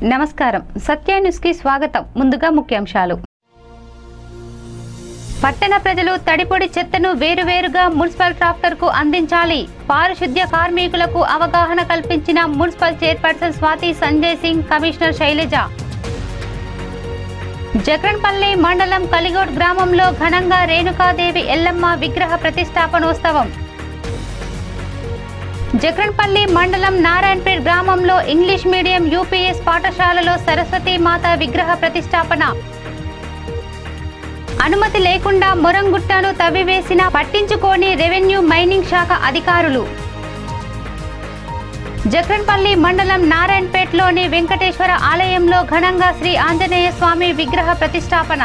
నమస్కారం సత్య న్యూస్ కి స్వాగతం ముందుగా ముఖ్యాంశాలు పట్టణ ప్రజలు తడిపొడి చెత్తను వేరువేరుగా మున్సిపల్ ట్రాక్టర్ కు అందించాలి పారిశుద్ధ్య కార్మికులకు అవగాహన కల్పించిన municipal chairperson Swathi Sanjay Singh commissioner Shailaja Jaganpalli మండలం కలిగోడ్ గ్రామంలో ఘనంగా రేణుకాదేవి ఎల్లమ్మ విగ్రహ ప్రతిష్టాపనోత్సవం జగన్పల్లి మండలం నారాయణపేట్ గ్రామంలో ఇంగ్లీష్ మీడియం యూపీఎస్ పాఠశాలలో సరస్వతీ మాత విగ్రహ ప్రతిష్టాపన అనుమతి లేకుండా మొరంగుట్టను తవ్వివేసిన పట్టించుకోని రెవెన్యూ మైనింగ్ శాఖ అధికారులు జక్రన్పల్లి మండలం నారాయణపేట్లోని వెంకటేశ్వర ఆలయంలో ఘనంగా శ్రీ ఆంజనేయ స్వామి విగ్రహ ప్రతిష్టాపన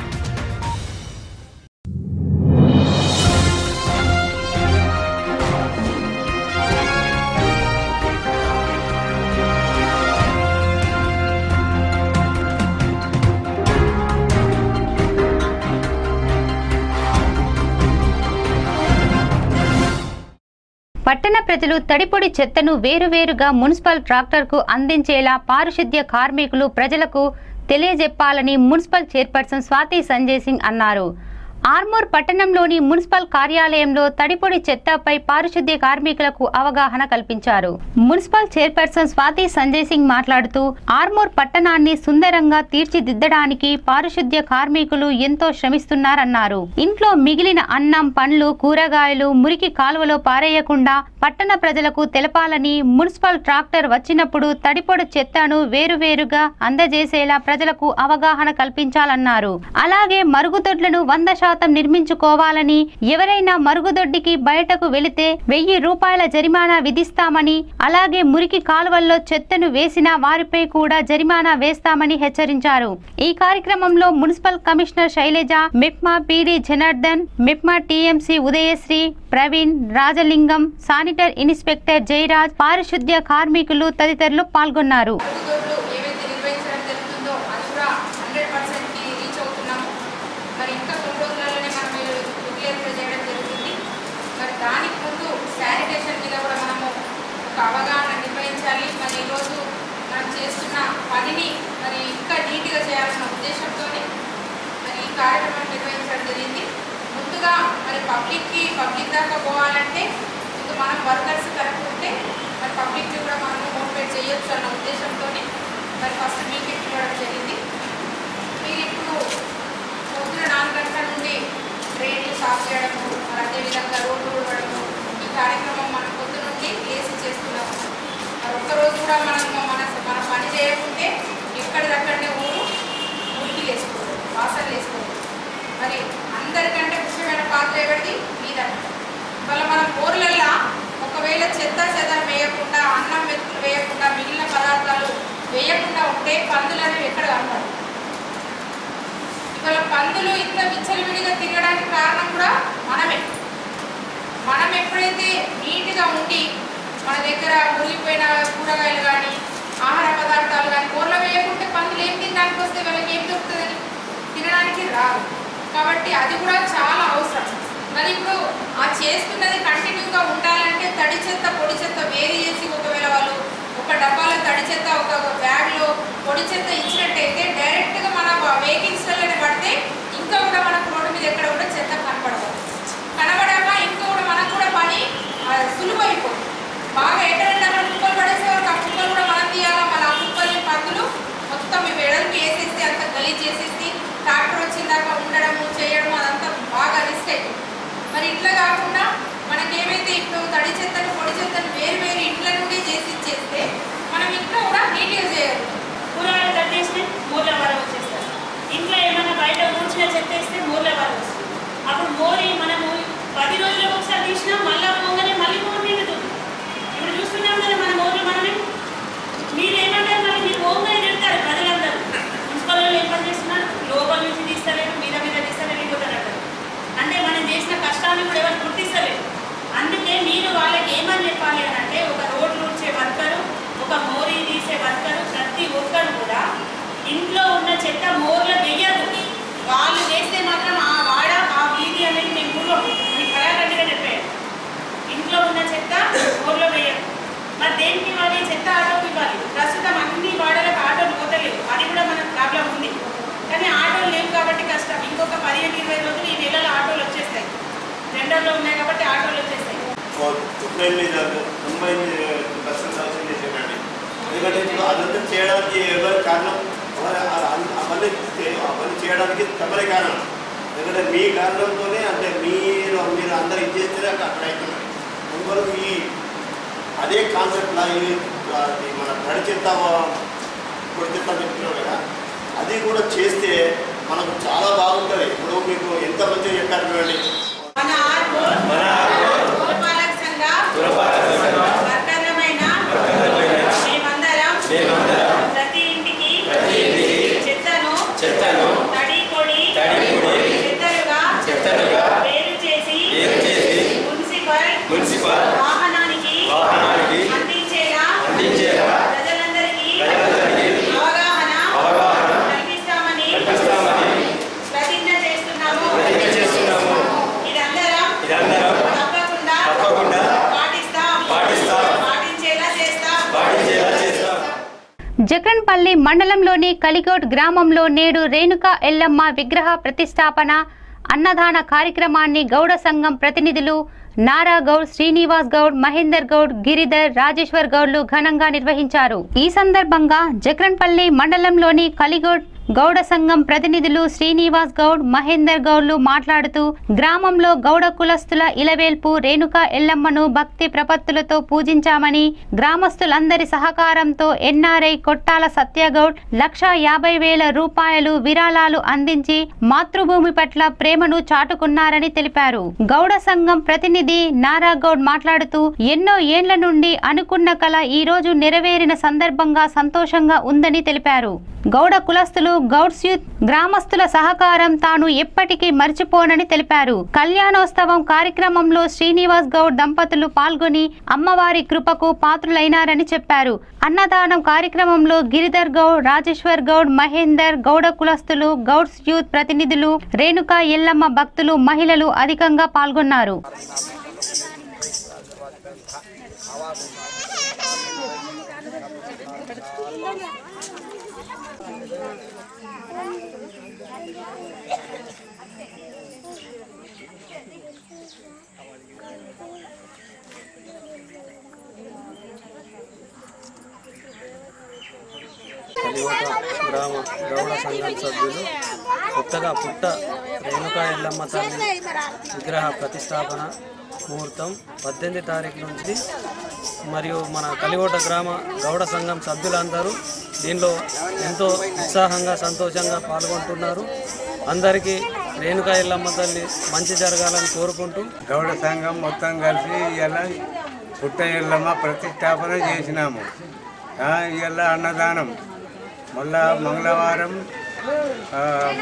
పట్టణ ప్రజలు తడిపొడి చెత్తను వేరువేరుగా మున్సిపల్ ట్రాక్టర్కు అందించేలా పారిశుద్ధ్య కార్మికులు ప్రజలకు తెలియజెప్పాలని మున్సిపల్ చైర్పర్సన్ స్వాతి సంజయ్ సింగ్ అన్నారు ఆర్మూర్ పట్టణంలోని మున్సిపల్ కార్యాలయంలో తడిపొడి చెత్తపై పారిశుద్ధ్య కార్మికులకు అవగాహన కల్పించారు మున్సిపల్ చైర్పర్సన్ స్వాతి సంజయ్ సింగ్ మాట్లాడుతూ ఆర్మూర్ పట్టణాన్ని సుందరంగా తీర్చిదిద్దడానికి పారిశుద్ధ్య కార్మికులు ఎంతో శ్రమిస్తున్నారన్నారు ఇంట్లో మిగిలిన అన్నం పండ్లు కూరగాయలు మురికి కాలువలో పారేయకుండా పట్టణ ప్రజలకు తెలపాలని మున్సిపల్ ట్రాక్టర్ వచ్చినప్పుడు తడిపొడి చెత్తను వేరువేరుగా అందజేసేలా ప్రజలకు అవగాహన కల్పించాలన్నారు అలాగే మరుగుదొడ్లను వంద శాతం నిర్మించుకోవాలని ఎవరైనా మరుగుదొడ్డికి బయటకు వెళితే వెయ్యి రూపాయల జరిమానా విధిస్తామని అలాగే మురికి కాలువల్లో చెత్తను వేసిన వారిపై కూడా జరిమానా వేస్తామని హెచ్చరించారు ఈ కార్యక్రమంలో municipal commissioner Shailaja MEPMA PD Janardhan MEPMA TMC Udayasri Praveen Rajalingam sanitary inspector Jayaraj పారిశుద్ధ్య కార్మికులు తదితరులు పాల్గొన్నారు మరుగుదొడ్లు ఏవైతే నిర్వహించడం జరుగుతుందో అది కూడా హండ్రెడ్ పర్సెంట్కి రీచ్ అవుతున్నాము మరి ఇంకా కొన్ని రోజులలోనే మనం క్లియర్ చేయడం జరుగుతుంది మరి దానికి ముందు శానిటేషన్ మీద కూడా మనము ఒక అవగాహన నిర్వహించాలి మరి ఈరోజు మనం చేస్తున్న పనిని మరి ఇంకా నీట్గా చేయాల్సిన ఉద్దేశంతో మరి ఈ కార్యక్రమం నిర్వహించడం జరిగింది ముందుగా మరి పబ్లిక్కి పబ్లిక్ దాకా పోవాలంటే ముందు మనం వర్కర్స్ కరెక్ట్ ఉంటే మరి పబ్లిక్ని కూడా మనం మోటివేట్ చేయొచ్చు అన్న ఉద్దేశంతో మరి ఫస్ట్ మీకు ఇవ్వడం జరిగింది మీరు ఇప్పుడు పొద్దున నాలుగు గంటల నుండి డ్రైన్లు సాఫ్ చేయడము మరి అదేవిధంగా రోడ్లు ఊడవడము ఈ కార్యక్రమం మనం పొద్దు నుండి వేసి చేస్తున్నాము మరి ఒక్కరోజు కూడా మనం మన మన పని చేయకుంటే ఎక్కడిదక్కడనే ఊరు ఉరికి వేసుకోవడం వాసనలు వేసుకోవడం మరి అందరికంటే ముఖ్యమైన పాత్ర ఎవరిది మీద ఇవాళ మనం ఊర్లల్లో ఒకవేళ చెత్త చెదర వేయకుండా అన్నం మెతుకులు వేయకుండా మిగిలిన పదార్థాలు వేయకుండా ఉంటే పందులు అనేవి ఎక్కడ కనపడవు ఇవాళ పందులు ఇంత విచ్చలవిడిగా తిరగడానికి కారణం కూడా మనమే మనం ఎప్పుడైతే నీట్గా ఉండి మన దగ్గర మురిగిపోయిన కూరగాయలు కానీ ఆహార పదార్థాలు కానీ కూరలో వేయకుంటే పందులు ఏం తినడానికి వస్తే వాళ్ళకి ఏం దొరుకుతుందని తినడానికి రాదు కాబట్టి అది కూడా చాలా అవసరం మరి ఇప్పుడు ఆ చేస్తున్నది కంటిన్యూగా ఉండాలంటే తడి చెత్త పొడి చెత్త వేరు చేసి ఒకవేళ వాళ్ళు ఒక డబ్బాలో తడి చెత్త ఒక బ్యాగ్లో పొడి చెత్త ఇచ్చినట్టయితే డైరెక్ట్గా మన వెహికల్స్లోనే పడితే ఇంకా కూడా మనకు రోడ్డు మీద ఎక్కడ కూడా చెత్త కనపడదు కనబడాక ఇంకా కూడా మనకు కూడా పని ఆ, సులువైపోతుంది బాగా ఎక్కడంటే అక్కడ కుప్పలు పడేసే వరకు ఆ కుప్పలు కూడా మనం తీయాలా మళ్ళీ ఆ కుప్పల్ని పందులు మొత్తం ఈ వెడల్పు వేసేసి అంత గలీజ్ చేసేసి ట్రాక్టర్ వచ్చిందాక ఉండడము చేయడము అదంతా బాగా రిస్క్ అవుతుంది మరి ఇట్లా కాకుండా మనకేమైతే ఇప్పుడు తడి చెత్తను పొడి చెత్తను వేరు వేరు ఇంట్ల నుండి చేసి ఇచ్చేస్తే మనం ఇంట్లో కూడా నీట్గా చేయగలుగుతాం కూరగాయలు కట్ చేస్తే మూల వరం వచ్చేస్తారు ఇంట్లో ఏమైనా బయట ఊడ్చిన చెత్త వేస్తే మూల వరం వస్తుంది అప్పుడు మోరి మనము పది రోజులకు ఒకసారి తీసినా మళ్ళా పోగానే మళ్ళీ మోరి నిండుతుంది ఇప్పుడు చూస్తున్నాం కదా మన మోర్లు మనమే మీరు ఏమంటారు మరి మీరు పోగానే తిడతారు ప్రజలందరూ మున్సిపల్ వాళ్ళు ఏం పని చేస్తున్నారు లోపల నుంచి తీస్తలేరు మీద మీద తీస్తారు వెళ్ళిపోతారు అంటే మనం చేసిన కష్టాన్ని కూడా ఎవరు గుర్తిస్తలేరు అందుకే మీరు వాళ్ళకి ఏమని చెప్పాలి అని అంటే ఒక రోడ్లు ఊడ్చే వర్కరు ఒక మోరీ తీసే వర్కరు ప్రతి ఒక్కరు కూడా ఇంట్లో ఉన్న చెత్త మోర్లో వెయ్యదు వాళ్ళు వేస్తే మాత్రం ఆ వాడ ఆ వీధి అనేది మేము పూర్వం అని కళాఖండిగా చెప్పారు ఇంట్లో ఉన్న చెత్త మోర్లో వేయదు మరి దేనికి ఇవ్వాలి చెత్త ఆటోకి ఇవ్వాలి ప్రస్తుతం అన్ని వాడలకు ఆటోలు ఇంకొక పదిహేను ఇరవై రోజులు ఈ నెలలో ఆటోలు వచ్చేస్తాయి టెండర్లో ఉన్నాయి కాబట్టి ఆటోలు వచ్చేస్తాయి ముప్పై ఎనిమిది తొంభై ఎనిమిది పర్సెంట్ శాంక్షన్ చేసేటండి ఎందుకంటే ఇప్పుడు అదంతా చేయడానికి ఎవరి కారణం ఎవరు అ- అ- అవన్నీ చే- అవన్నీ చేయడానికి తమరే కారణం ఎందుకంటే మీ కారణంతోనే అంటే మీరు మీరు అందరు ఇచ్చేస్తేనే అక్కడ అక్కడ అవుతున్నారు అందువల్ల మీ అదే కాన్సెప్ట్ లా ఇది అది మన తడి చెత్త పొడి చెత్త అని చెప్తున్నాం కదా అది కూడా చేస్తే మనకు చాలా బాగుంటుంది ఇప్పుడు మీకు ఎంత మంచిగా చెప్పారు చూడండి మన ఆర్కు పురపాలక సంఘ వర్కర్లమైన మేమందరం ప్రతి ఇంటికి చెత్తను తడి పొడి చెత్తలుగా వేరు చేసి మున్సిపల్ వాహనానికి అందించేలా ప్రజలందరికీ అవగాహన కల్పిస్తామని ప్రతిజ్ఞ చేస్తున్నాము ఇదందరం తప్పకుండా పాటిస్తాం పాటించేలా చేస్తాం జక్రన్పల్లి మండలంలోని కలిగోడ్ గ్రామంలో నేడు రేణుకా ఎల్లమ్మ విగ్రహ ప్రతిష్టాపన అన్నదాన కార్యక్రమాన్ని గౌడ సంఘం ప్రతినిధులు నారా గౌడ్ శ్రీనివాస్ గౌడ్ మహేందర్ గౌడ్ గిరిధర్ రాజేశ్వర్ గౌడ్లు ఘనంగా నిర్వహించారు ఈ సందర్భంగా జక్రన్పల్లి మండలంలోని కలిగోడ్ గౌడ సంఘం ప్రతినిధులు శ్రీనివాస్ గౌడ్ మహేందర్ గౌడ్లు మాట్లాడుతూ గ్రామంలో గౌడ కులస్తుల ఇలవేల్పు రేణుకా ఎల్లమ్మను భక్తి ప్రపత్తులతో పూజించామని గ్రామస్తులందరి సహకారంతో ఎన్ఆర్ఐ కొట్టాల సత్యగౌడ్ లక్ష యాభై వేల రూపాయలు విరాళాలు అందించి మాతృభూమి పట్ల ప్రేమను చాటుకున్నారని తెలిపారు గౌడ సంఘం ప్రతినిధి నారా గౌడ్ మాట్లాడుతూ ఎన్నో ఏండ్ల నుండి అనుకున్న కల ఈ రోజు నెరవేరిన సందర్భంగా సంతోషంగా ఉందని తెలిపారు గౌడ కులస్తులు గౌడ్స్ యూత్ గ్రామస్తుల సహకారం తాను ఎప్పటికీ మర్చిపోనని తెలిపారు కళ్యాణోత్సవం కార్యక్రమంలో శ్రీనివాస్ గౌడ్ దంపతులు పాల్గొని అమ్మవారి కృపకు పాత్రులైనారని చెప్పారు అన్నదానం కార్యక్రమంలో గిరిధర్ గౌడ్ రాజేశ్వర్ గౌడ్ మహేందర్ గౌడ కులస్తులు గౌడ్స్ యూత్ ప్రతినిధులు రేణుకా ఎల్లమ్మ భక్తులు మహిళలు అధికంగా పాల్గొన్నారు కలివట గ్రామ గౌడ సంఘం సభ్యులు కొత్తగా పుట్ట రేణుకా ఎల్లమ్మ తల్లి విగ్రహ ప్రతిష్టాపన ముహూర్తం పద్దెనిమిది తారీఖు నుంచి మరియు మన కలివోట గ్రామ గౌడ సంఘం సభ్యులందరూ దీనిలో ఎంతో ఉత్సాహంగా సంతోషంగా పాల్గొంటున్నారు అందరికీ రేణుకా ఎల్లమ్మ తల్లి మంచి జరగాలని కోరుకుంటూ గౌడ సంఘం మొత్తం కలిసి ఇలా పుట్ట ఎల్లమ్మ ప్రతిష్టాపన చేసినాము ఇలా అన్నదానం మళ్ళా మంగళవారం ఆ,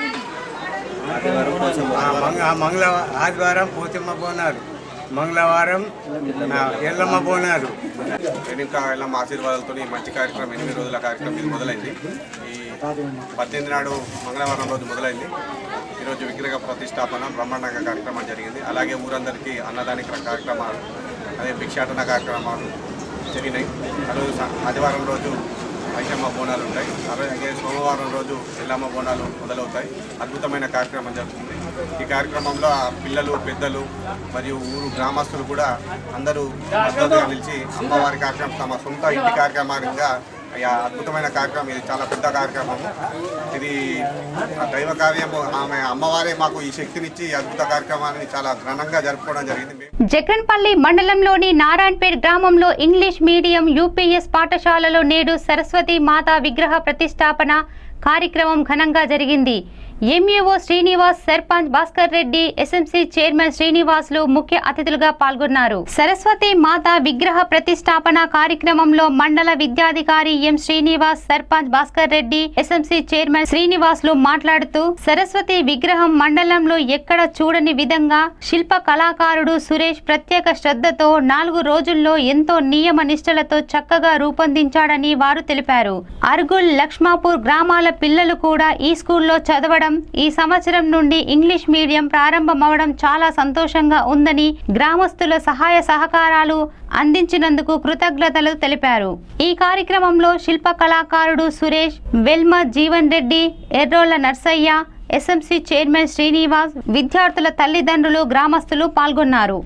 ఆ, మంగ ఆ మంగళ ఆదివారం పోచమ్మ బోనాలు మంగళవారం ఆ, ఎల్లమ్మ బోనాలు వెనుక ఎల్లమ్మ ఆశీర్వాదాలతో ఈ మంచి కార్యక్రమం ఎనిమిది రోజుల కార్యక్రమం ఇది మొదలైంది ఈ పద్దెనిమిది నాడు మంగళవారం రోజు మొదలైంది ఈరోజు విగ్రహ ప్రతిష్టాపన బ్రహ్మాండంగా కార్యక్రమం జరిగింది అలాగే ఊరందరికీ అన్నదానిక కార్యక్రమాలు అదే భిక్షాటన కార్యక్రమాలు జరిగినాయి ఆ రోజు స- ఆదివారం రోజు ఐషమ్మ బోనాలు ఉంటాయి అలాగే సోమవారం రోజు ఎల్లమ్మ బోనాలు మొదలవుతాయి అద్భుతమైన కార్యక్రమం జరుగుతుంది ఈ కార్యక్రమంలో ఆ పిల్లలు పెద్దలు మరియు ఊరు గ్రామస్తులు కూడా అందరూ మద్దతుగా నిలిచి అమ్మవారి కార్యక్రమం తమ సొంత ఇంటి కార్యక్రమంగా ఈ అద్భుతమైన కార్యక్రమం ఇది చాలా పెద్ద కార్యక్రమం ఇది ఆ దైవ కార్యము ఆమె అమ్మవారే మాకు ఈ శక్తినిచ్చి ఈ అద్భుత కార్యక్రమాన్ని చాలా ఘనంగా జరుపుకోవడం జరిగింది జక్రన్పల్లి మండలంలోని నారాయణపేట్ గ్రామంలో ఇంగ్లీష్ మీడియం యూపీఎస్ పాఠశాలలో నేడు సరస్వతి మాతా విగ్రహ ప్రతిష్టాపన కార్యక్రమం ఘనంగా జరిగింది MEO Srinivas sarpanch Bhaskar Reddy SMC chairman Srinivasulu ముఖ్య అతిథులుగా పాల్గొన్నారు సరస్వతి మాత విగ్రహ ప్రతిష్టాపన కార్యక్రమంలో మండల విద్యాధికారి M Srinivas sarpanch Bhaskar Reddy SMC chairman Srinivasulu మాట్లాడుతూ సరస్వతి విగ్రహం మండలంలో ఎక్కడ చూడని విధంగా శిల్ప కళాకారుడు సురేష్ ప్రత్యేక శ్రద్ధతో నాలుగు రోజుల్లో ఎంతో నియమ నిష్టలతో చక్కగా రూపొందించాడని వారు తెలిపారు అర్గుల్ లక్ష్మాపూర్ గ్రామాల పిల్లలు కూడా ఈ స్కూల్లో చదవడం ఈ సంవత్సరం నుండి ఇంగ్లీష్ మీడియం ప్రారంభమవడం చాలా సంతోషంగా ఉందని గ్రామస్తుల సహాయ సహకారాలు అందించినందుకు కృతజ్ఞతలు తెలిపారు ఈ కార్యక్రమంలో శిల్ప కళాకారుడు సురేష్ వెల్మ జీవన్ రెడ్డి ఎర్రోల నర్సయ్య ఎస్ఎంసీ చైర్మన్ శ్రీనివాస్ విద్యార్థుల తల్లిదండ్రులు గ్రామస్తులు పాల్గొన్నారు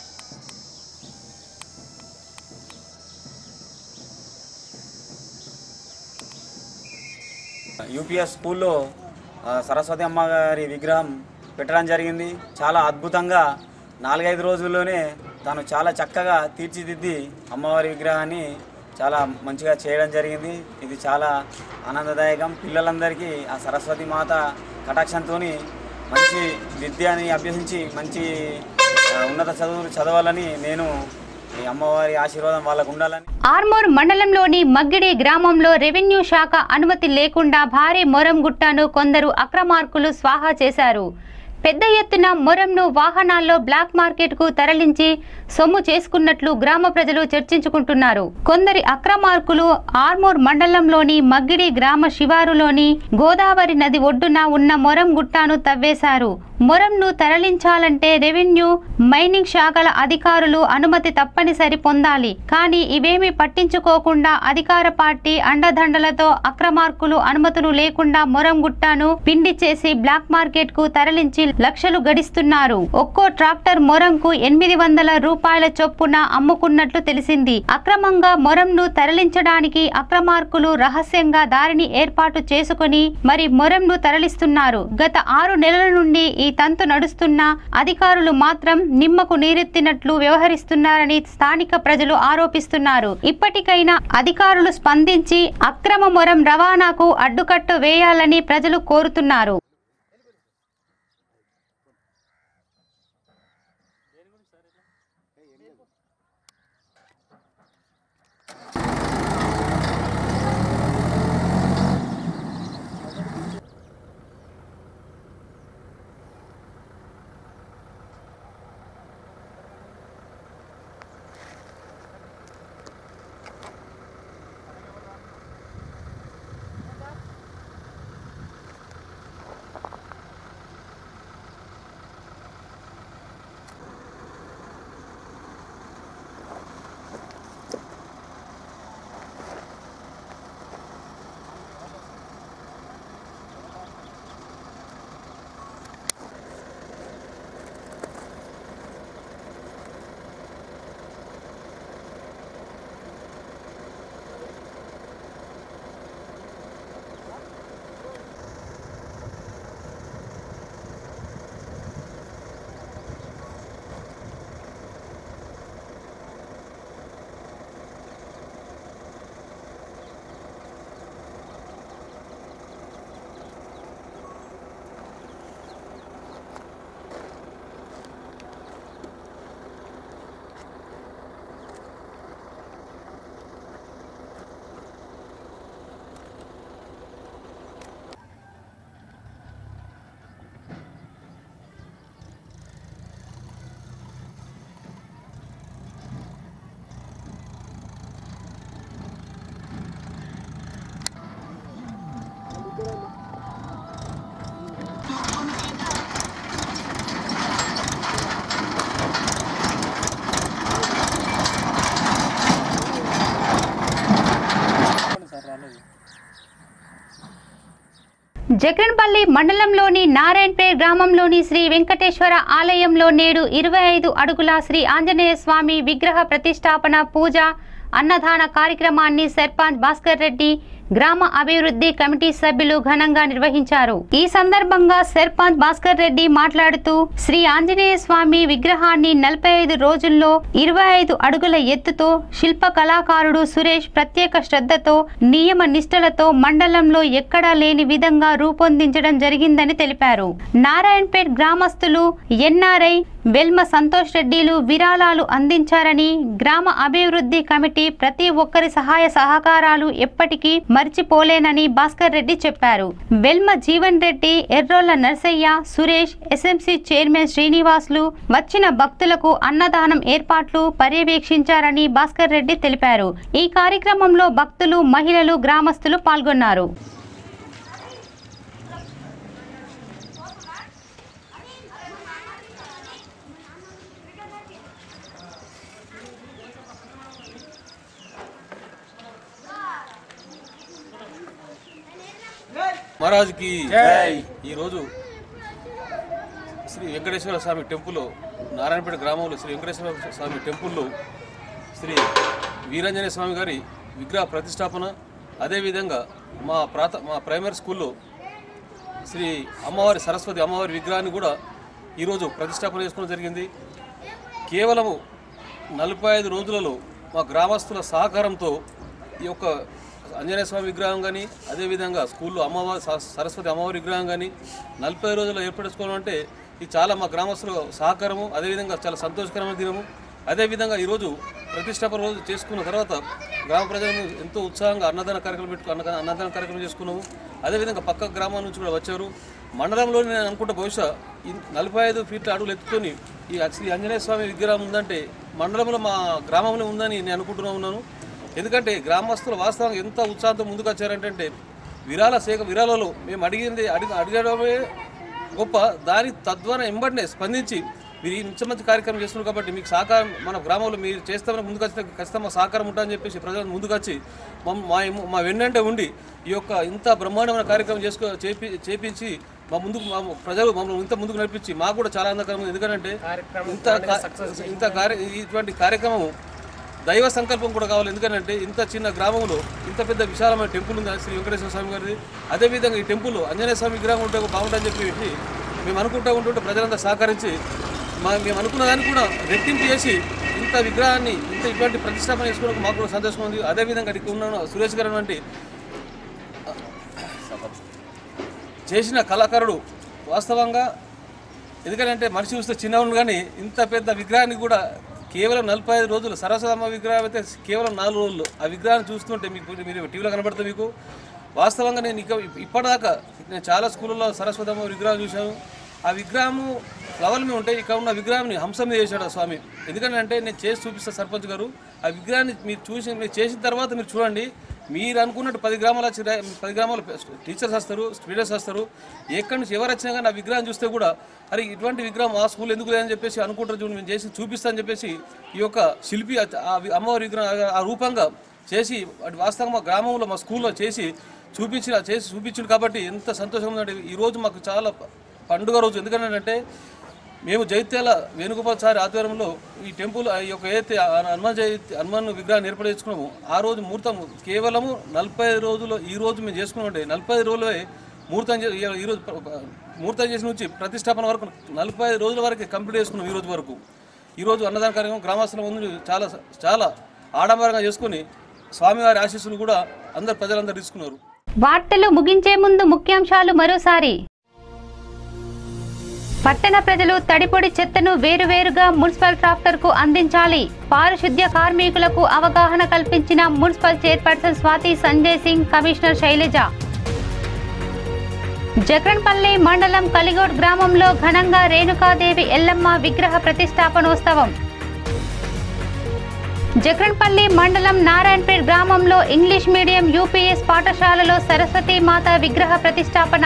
యూపీఎస్ స్కూల్లో ఆ, సరస్వతి అమ్మగారి విగ్రహం పెట్టడం జరిగింది చాలా అద్భుతంగా నాలుగైదు రోజుల్లోనే తను చాలా చక్కగా తీర్చిదిద్ది అమ్మవారి విగ్రహాన్ని చాలా మంచిగా చేయడం జరిగింది ఇది చాలా ఆనందదాయకం పిల్లలందరికీ ఆ సరస్వతి మాత కటాక్షంతో మంచి విద్యని అభ్యసించి మంచి ఆ, ఉన్నత చదువులు చదవాలని నేను ఈ అమ్మవారి ఆశీర్వాదం వాళ్ళకు ఉండాలని ఆర్మూర్ మండలంలోని మగ్గిడి గ్రామంలో రెవెన్యూ శాఖ అనుమతి లేకుండా భారీ మొరం గుట్టను కొందరు అక్రమార్కులు స్వాహా చేశారు పెద్ద ఎత్తున మొరంను వాహనాల్లో బ్లాక్ మార్కెట్ కు తరలించి సొమ్ము చేసుకున్నట్లు గ్రామ ప్రజలు చర్చించుకుంటున్నారు కొందరి అక్రమార్కులు ఆర్మూర్ మండలంలోని మగ్గిడి గ్రామ శివారులోని గోదావరి నది ఒడ్డున ఉన్న మొరం గుట్టను తవ్వేశారు మొరంను తరలించాలంటే రెవెన్యూ మైనింగ్ శాఖల అధికారులు అనుమతి తప్పనిసరి పొందాలి కానీ ఇవేమీ పట్టించుకోకుండా అధికార పార్టీ అండదండలతో అక్రమార్కులు అనుమతులు లేకుండా మొరం గుట్టను పిండి చేసి బ్లాక్ మార్కెట్ కు తరలించి లక్షలు గడిస్తున్నారు ఒక్కో ట్రాక్టర్ మొరంకు ఎనిమిది వందల రూపాయల చొప్పున అమ్ముకున్నట్లు తెలిసింది అక్రమంగా మొరంను తరలించడానికి అక్రమార్కులు రహస్యంగా దారిని ఏర్పాటు చేసుకుని మరి మొరంను తరలిస్తున్నారు గత ఆరు నెలల నుండి ఈ తంతు నడుస్తున్న అధికారులు మాత్రం నిమ్మకు నీరెత్తినట్లు వ్యవహరిస్తున్నారని స్థానిక ప్రజలు ఆరోపిస్తున్నారు ఇప్పటికైనా అధికారులు స్పందించి అక్రమ మొరం రవాణాకు అడ్డుకట్టు వేయాలని ప్రజలు కోరుతున్నారు జగన్పల్లి మండలంలోని నారాయణపేట్ గ్రామంలోని శ్రీ వెంకటేశ్వర ఆలయంలో నేడు ఇరవై ఐదు అడుగుల శ్రీ ఆంజనేయ స్వామి విగ్రహ ప్రతిష్టాపన పూజ అన్నదాన కార్యక్రమాన్ని సర్పంచ్ భాస్కర్ రెడ్డి గ్రామ అభివృద్ధి కమిటీ సభ్యులు ఘనంగా నిర్వహించారు ఈ సందర్భంగా సర్పంచ్ భాస్కర్ రెడ్డి మాట్లాడుతూ శ్రీ ఆంజనేయ స్వామి విగ్రహాన్ని నలభై ఐదు రోజుల్లో ఇరవై ఐదు అడుగుల ఎత్తుతో శిల్ప కళాకారుడు సురేష్ ప్రత్యేక శ్రద్ధతో నియమ నిష్టలతో మండలంలో ఎక్కడా లేని విధంగా రూపొందించడం జరిగిందని తెలిపారు నారాయణపేట్ గ్రామస్తులు ఎన్ఆర్ఐ వెల్మ సంతోష్ రెడ్డిలు విరాళాలు అందించారని గ్రామ అభివృద్ధి కమిటీ ప్రతి ఒక్కరి సహాయ సహకారాలు ఎప్పటికీ మర్చిపోలేనని భాస్కర్ రెడ్డి చెప్పారు వెల్మ జీవన్ రెడ్డి ఎర్రోళ్ల నర్సయ్య సురేష్ ఎస్ఎంసీ చైర్మన్ శ్రీనివాసులు వచ్చిన భక్తులకు అన్నదానం ఏర్పాట్లు పర్యవేక్షించారని భాస్కర్ రెడ్డి తెలిపారు ఈ కార్యక్రమంలో భక్తులు మహిళలు గ్రామస్తులు పాల్గొన్నారు మహారాజుకి ఈరోజు శ్రీ వెంకటేశ్వర స్వామి టెంపుల్ నారాయణపేట గ్రామంలో శ్రీ వెంకటేశ్వర స్వామి టెంపుల్లో శ్రీ వీరాంజనేయ స్వామి గారి విగ్రహ ప్రతిష్టాపన అదేవిధంగా మా ప్రాత మా ప్రైమరీ స్కూల్లో శ్రీ అమ్మవారి సరస్వతి అమ్మవారి విగ్రహాన్ని కూడా ఈరోజు ప్రతిష్టాపన చేసుకోవడం జరిగింది కేవలము నలభై ఐదు రోజులలో మా గ్రామస్తుల సహకారంతో ఈ యొక్క ఆంజనేయ స్వామి విగ్రహం కానీ అదేవిధంగా స్కూల్లో అమ్మవారి స- సరస్వతి అమ్మవారి విగ్రహం కానీ నలభై రోజుల్లో ఏర్పరచుకోవడం అంటే ఇది చాలా మా గ్రామస్తుల సహకారము అదేవిధంగా చాలా సంతోషకరమైన దినము అదేవిధంగా ఈరోజు ప్రతిష్టాపన రోజు చేసుకున్న తర్వాత గ్రామ ప్రజలను ఎంతో ఉత్సాహంగా అన్నదాన కార్యక్రమం పెట్టుకు అన్న అన్నదాన కార్యక్రమం చేసుకున్నాము అదేవిధంగా పక్క గ్రామాల నుంచి కూడా వచ్చారు మండలంలో నేను అనుకుంటా బహుశా ఈ నలభై ఐదు ఫీట్ల అడుగులు ఎత్తుకొని ఈ శ్రీ ఆంజనేయ స్వామి విగ్రహం ఉందంటే మండలంలో మా గ్రామంలో ఉందని నేను అనుకుంటున్నా ఉన్నాను ఎందుకంటే గ్రామస్తులు వాస్తవంగా ఎంత ఉత్సాహంతో ముందుకు వచ్చారంటే విరాళ సేక విరాళాలు మేము అడిగింది అడిగి అడగడమే గొప్ప దాని తద్వారా ఎంబడినే స్పందించి మీరు ఈ మంచి మంచి కార్యక్రమం చేస్తున్నారు కాబట్టి మీకు సహకారం మన గ్రామంలో మీరు చేస్తామని ముందుకు వచ్చిన ఖచ్చితంగా సహకారం ఉంటుందని చెప్పేసి ప్రజలు ముందుకు వచ్చి మమ్- మా మా వెన్నంటే ఉండి ఈ యొక్క ఇంత బ్రహ్మాండమైన కార్యక్రమం చేసుకో చేపి చేపించి మా ముందుకు మా ప్రజలు మమ్మల్ని ఇంత ముందుకు నడిపించి మాకు కూడా చాలా ఆనందకరం ఉంది. ఎందుకంటే ఇంత కా- ఇంత కార్య ఇటువంటి కార్యక్రమం దైవ సంకల్పం కూడా కావాలి ఎందుకంటే ఇంత చిన్న గ్రామంలో ఇంత పెద్ద విశాలమైన టెంపుల్ ఉంది శ్రీ వెంకటేశ్వర స్వామి గారిది అదేవిధంగా ఈ టెంపుల్ ఆంజనేయ స్వామి విగ్రహం ఉంటే బాగుంటుందని చెప్పి మేము అనుకుంటూ ఉంటుంటే ప్రజలంతా సహకరించి మా మేము అనుకున్న దాన్ని కూడా రెట్టింపు చేసి ఇంత విగ్రహాన్ని ఇంత ఇటువంటి ప్రతిష్టాపన చేసుకోవడానికి మాకు కూడా సంతోషం ఉంది అదేవిధంగా ఇక్కడ ఉన్న సురేష్ గారు వంటి చేసిన కళాకారుడు వాస్తవంగా ఎందుకంటే మనిషి చూస్తే చిన్న ఉండు కానీ ఇంత పెద్ద విగ్రహాన్ని కూడా కేవలం నలభై ఐదు రోజులు సరస్వతమ్మ విగ్రహం అయితే కేవలం నాలుగు రోజులు ఆ విగ్రహాన్ని చూస్తుంటే మీకు మీరు టీవీలో కనబడుతుంది మీకు వాస్తవంగా నేను ఇక ఇప్పటిదాకా నేను చాలా స్కూళ్ళలో సరస్వతమ్మ విగ్రహం చూశాను ఆ విగ్రహము ఫ్లవర్ మీద ఉంటే ఇక్కడ ఉన్న విగ్రహాన్ని హంస మీద చేశాడు ఆ స్వామి ఎందుకంటే నేను చేసి చూపిస్తా సర్పంచ్ గారు ఆ విగ్రహాన్ని మీరు చూసి మీరు చేసిన తర్వాత మీరు చూడండి మీరు అనుకున్నట్టు పది గ్రామాల వచ్చి రా- పది గ్రామాల టీచర్స్ వస్తారు స్టూడెంట్స్ వస్తారు ఎక్కడి నుంచి ఎవరు వచ్చినా కానీ ఆ విగ్రహం చూస్తే కూడా అరే ఇటువంటి విగ్రహం ఆ స్కూల్ ఎందుకు లేదని చెప్పేసి అనుకుంటారు చూడండి మేము చేసి చూపిస్తా అని చెప్పేసి ఈ యొక్క శిల్పి ఆ- ఆ వి- అమ్మవారి విగ్రహం ఆ- ఆ రూపంగా చేసి వాటి వాస్తవంగా మా గ్రామంలో మా స్కూల్లో చేసి చూపించిన చేసి చూపించింది కాబట్టి ఎంత సంతోషంగా ఉందంటే ఈరోజు మాకు చాలా ప- పండుగ రోజు ఎందుకంటే మేము జైత్యాల వేణుగోపాల్ సారి ఆధ్వర్యంలో ఈ టెంపుల్ ఈ యొక్క ఏదైతే ఆ హనుమాన్ జయంతి హనుమాన్ విగ్రహాన్ని ఏర్పరచుకున్నాము ఆ రోజు ముహూర్తం కేవలము నలభై ఐదు రోజులు ఈ రోజు మేము చేసుకున్నామంటే నలభై ఐదు రోజులే ముహూర్తం చే- ఈ- ఈ రోజు ప్ర- ప్ర- ముహూర్తం చేసిన నుంచి ప్రతిష్టాపన వరకు నలభై ఐదు రోజుల వరకు కంప్లీట్ చేసుకున్నాం ఈ రోజు వరకు ఈ రోజు అన్నదాన కార్యక్రమం గ్రామస్తుల ముందు చాలా చాలా ఆడంబరంగా చేసుకుని స్వామివారి ఆశీస్సులు కూడా అందరు ప్రజలందరూ తీసుకున్నారు వార్తలు ముగించే ముందు ముఖ్యాంశాలు మరోసారి పట్టణ ప్రజలు తడిపొడి చెత్తను వేరువేరుగా మున్సిపల్ ట్రాక్టర్కు అందించాలి పారిశుద్ధ్య కార్మికులకు అవగాహన కల్పించిన municipal chairperson Swathi Sanjay Singh commissioner Shailaja Jaganpalli మండలం కలిగోడ్ గ్రామంలో ఘనంగా రేణుకాదేవి ఎల్లమ్మ విగ్రహ ప్రతిష్టాపనోత్సవం జగన్పల్లి మండలం నారాయణపేట్ గ్రామంలో ఇంగ్లీష్ మీడియం యూపీఎస్ పాఠశాలలో సరస్వతీ మాత విగ్రహ ప్రతిష్టాపన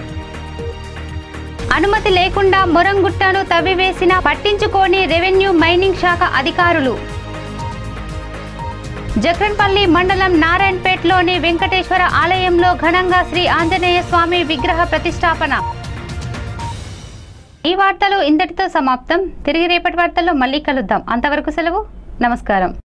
అనుమతి లేకుండా మొరంగుట్టను తవ్వివేసిన పట్టించుకోని రెవెన్యూ మైనింగ్ శాఖ అధికారులు జక్రన్పల్లి మండలం నారాయణపేట్లోని వెంకటేశ్వర ఆలయంలో ఘనంగా శ్రీ ఆంజనేయ స్వామి విగ్రహ ప్రతిష్టాపన ఈ వార్తలు ఇంతటితో సమాప్తం తిరిగి రేపటి వార్తల్లో మళ్ళీ కలుద్దాం అంతవరకు సెలవు నమస్కారం